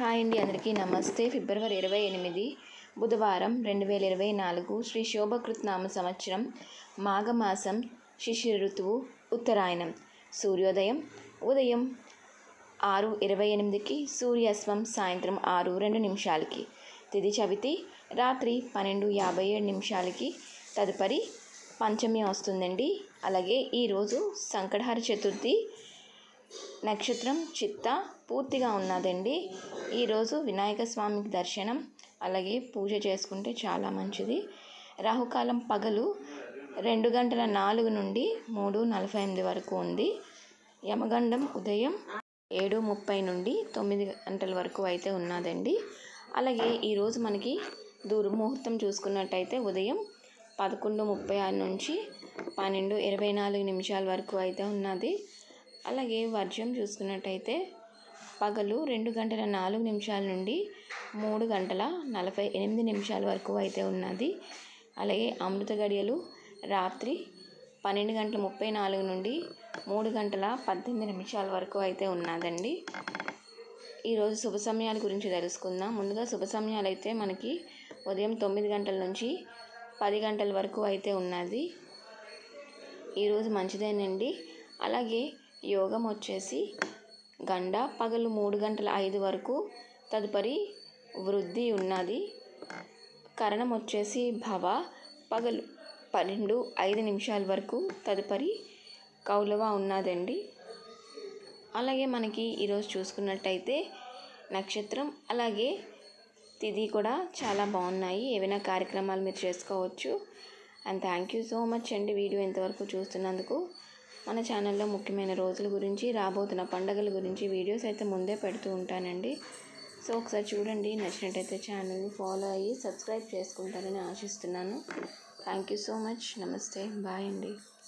hi అండి అందరికీ నమస్తే ఫిబ్రవరి ఇరవై ఎనిమిది బుధవారం రెండు వేల ఇరవై నాలుగు శ్రీ శోభకృత్ నామ సంవత్సరం మాఘమాసం శిశిర ఋతువు ఉత్తరాయణం సూర్యోదయం ఉదయం ఆరు ఇరవై ఎనిమిదికి సూర్యాస్తం సాయంత్రం ఆరు రెండు నిమిషాలకి తిది చవితి రాత్రి పన్నెండు యాభై ఏడు నిమిషాలకి తదుపరి పంచమి వస్తుందండి అలాగే ఈరోజు సంకటహర చతుర్థి నక్షత్రం చిత్త పూర్తిగా ఉన్నదండి ఈరోజు వినాయక స్వామికి దర్శనం అలాగే పూజ చేసుకుంటే చాలా మంచిది రాహుకాలం పగలు రెండు గంటల నాలుగు నుండి మూడు నలభై ఎనిమిది వరకు ఉంది యమగండం ఉదయం ఏడు ముప్పై నుండి తొమ్మిది గంటల వరకు అయితే ఉన్నదండి అలాగే ఈరోజు మనకి దుర్ముహూర్తం చూసుకున్నట్టయితే ఉదయం పదకొండు ముప్పై ఆరు నుంచి పన్నెండు ఇరవై నాలుగు నిమిషాల వరకు అయితే ఉన్నది అలాగే వర్జం చూసుకున్నట్టయితే పగలు రెండు గంటల నాలుగు నిమిషాల నుండి మూడు గంటల నలభై ఎనిమిది నిమిషాల వరకు అయితే ఉన్నది అలాగే అమృత గడియలు రాత్రి పన్నెండు గంటల ముప్పై నాలుగు నుండి మూడు గంటల పద్దెనిమిది నిమిషాల వరకు అయితే ఉన్నదండి ఈరోజు శుభ సమయాల గురించి తెలుసుకుందాం ముందుగా శుభ సమయాలు అయితే మనకి ఉదయం తొమ్మిది గంటల నుంచి పది గంటల వరకు అయితే ఉన్నది ఈరోజు మంచిదేనండి అలాగే యోగం వచ్చేసి గండ పగలు మూడు గంటల ఐదు వరకు తదుపరి వృద్ధి ఉన్నది కరణం వచ్చేసి భవ పగలు పన్నెండు ఐదు నిమిషాల వరకు తదుపరి కౌలవ ఉన్నదండి అలాగే మనకి ఈరోజు చూసుకున్నట్టయితే నక్షత్రం అలాగే తిథి కూడా చాలా బాగున్నాయి ఏవైనా కార్యక్రమాలు మీరు చేసుకోవచ్చు and thank you so much అండి వీడియో ఇంతవరకు చూస్తున్నందుకు మన ఛానల్లో ముఖ్యమైన రోజుల గురించి రాబోతున్న పండుగల గురించి వీడియోస్ అయితే ముందే పెడుతూ ఉంటానండి సో ఒకసారి చూడండి నచ్చినట్టయితే ఛానల్ని ఫాలో అయ్యి సబ్స్క్రైబ్ చేసుకుంటారని ఆశిస్తున్నాను థ్యాంక్ యూ సో మచ్ నమస్తే బాయ్ అండి